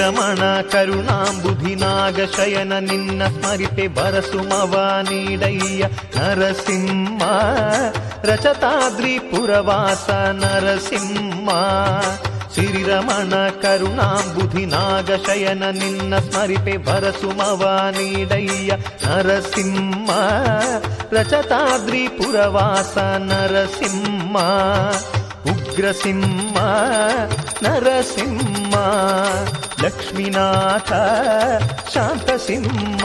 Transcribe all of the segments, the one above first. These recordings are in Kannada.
ಸಿರಿರಮಣ ಕರುಣಾಂಬುಧಿನಾಗ ಶಯನ ನಿನ್ನ ಸ್ಮರಿಪೆ ಬರಸುಮವ ನೀಡಯ್ಯ ನರಸಿಂಹ ರಚತಾದ್ರಿ ಪುರವಾಸ ನರಸಿಂಹ ಸಿರಿರಮಣ ಕರುಣಾಂಬುಧಿನಾಗ ಶಯನ ನಿನ್ನ ಸ್ಮರಿಪೆ ಬರಸುಮವ ನೀಡಯ್ಯ ನರಸಿಂಹ ರಚತಾದ್ರಿ ಪುರವಾಸ ನರಸಿಂಹ ಉಗ್ರಸಿಂಹ ನರಸಿಂಹ ಲಕ್ಷ್ಮೀನಾಥ ಶಾಂತಸಿಂಹ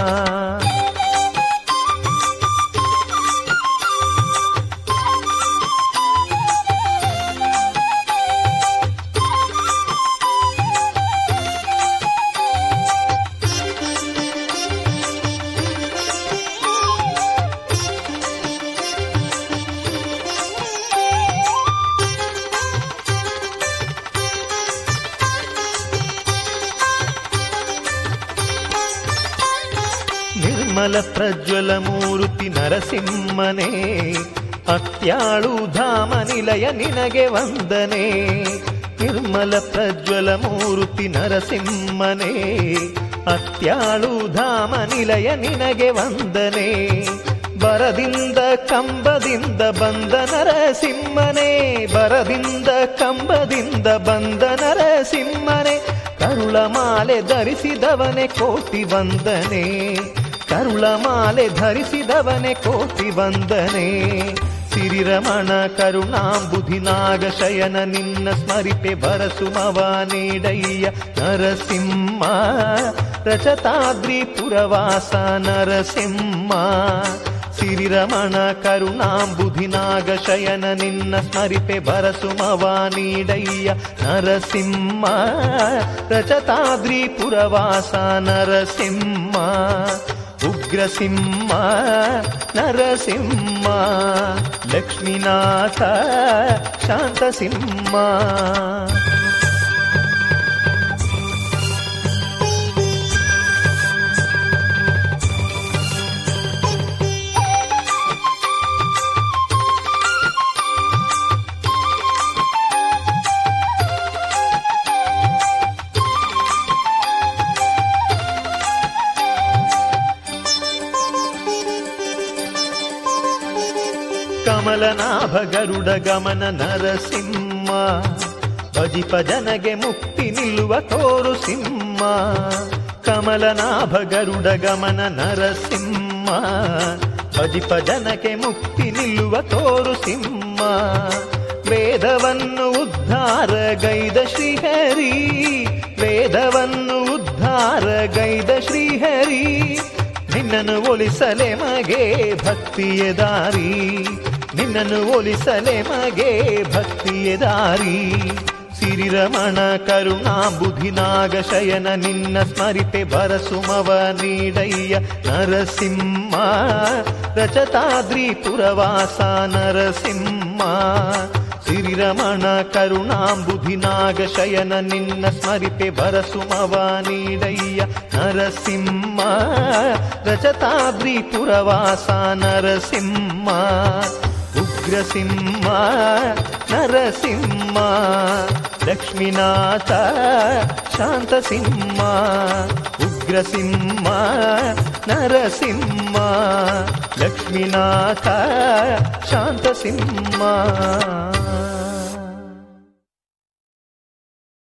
ನಿರ್ಮಲ ಪ್ರಜ್ವಲ ಮೂರುತಿ ನರಸಿಂಹನೇ ಅತ್ಯಾಳು ಧಾಮ ನಿಲಯ ನಿನಗೆ ವಂದನೆ ನಿರ್ಮಲ ಪ್ರಜ್ವಲ ಮೂರುತಿ ನರಸಿಂಹನೇ ಅತ್ಯಾಳು ಧಾಮ ನಿಲಯ ನಿನಗೆ ವಂದನೆ ಬರದಿಂದ ಕಂಬದಿಂದ ಬಂದ ನರಸಿಂಹನೇ ಬರದಿಂದ ಕಂಬದಿಂದ ಬಂದ ನರಸಿಂಹನೇ ಕರುಳ ಮಾಲೆ ಧರಿಸಿದವನೇ ಕೋಟಿ ವಂದನೆ ಕರುಳ ಮಾಲೆ ಧರಿಸಿದವನೇ ಕೋಟಿ ವಂದನೆ ಸಿರಿರಮಣ ಕರುಣಾಂಬುಧಿನಾಗ ಶಯನ ನಿನ್ನ ಸ್ಮರಿಪೆ ಬರಸುಮವ ನೀಡಯ್ಯ ನರಸಿಂಹ ರಚತಾದ್ರಿ ಪುರವಾಸ ನರಸಿಂಹ ಸಿರಿರಮಣ ಕರುಣಾಂಬುಧಿನಾಗ ಶಯನ ನಿನ್ನ ಸ್ಮರಿಪೆ ಬರಸುಮವ ನೀಡಯ್ಯ ನರಸಿಂಹ ರಚತಾದ್ರಿ ಪುರವಾಸ ನರಸಿಂಹ ಉಗ್ರಸಿಂಹ ನರಸಿಂಹ ಲಕ್ಷ್ಮೀನಾಥ ಶಾಂತಸಿಂಹ ಕಮಲನಾಭ ಗರುಡ ಗಮನ ನರಸಿಂಹ ಭಜಿಪ ಜನಗೆ ಮುಕ್ತಿ ನಿಲ್ಲುವ ತೋರು ಸಿಂಹ ಕಮಲನಾಭ ಗರುಡ ಗಮನ ನರಸಿಂಹ ಭಜಿಪ ಜನಕ್ಕೆ ಮುಕ್ತಿ ನಿಲ್ಲುವ ತೋರು ಸಿಂಹ ವೇದವನ್ನು ಉದ್ಧಾರ ಗೈದ ಶ್ರೀಹರಿ ವೇದವನ್ನು ಉದ್ಧಾರ ಗೈದ ಶ್ರೀಹರಿ ನಿನ್ನನ್ನು ಒಲಿಸಲೆ ಮಗೆ ಭಕ್ತಿಯ ದಾರಿ ನಿನ್ನನ್ನು ಒಲಿಸಲೆ ಮಗೆ ಭಕ್ತಿಯ ದಾರಿ ಸಿರಿರಮಣ ಕರುಣಾಂಬುಧಿನಾಗ ಶಯನ ನಿನ್ನ ಸ್ಮರಿಪೆ ಬರಸುಮವ ನೀಡಯ್ಯ ನರಸಿಂಹ ರಚತಾದ್ರಿ ಪುರವಾಸ ನರಸಿಂಹ ಸಿರಿರಮಣ ಕರುಣಾಂಬುಧಿನಾಗ ಶಯನ ನಿನ್ನ ಸ್ಮರಿಪೆ ಬರಸುಮವ ನೀಡಯ್ಯ ನರಸಿಂಹ ರಚತಾದ್ರಿ ಪುರವಾಸ ನರಸಿಂಹ ಉಗ್ರಸಿಂಹ ನರಸಿಂಹ ಲಕ್ಷ್ಮೀನಾಥ ಶಾಂತಸಿಂಹ ಉಗ್ರಸಿಂಹ ನರಸಿಂಹ ಲಕ್ಷ್ಮೀನಾಥ ಶಾಂತಸಿಂಹ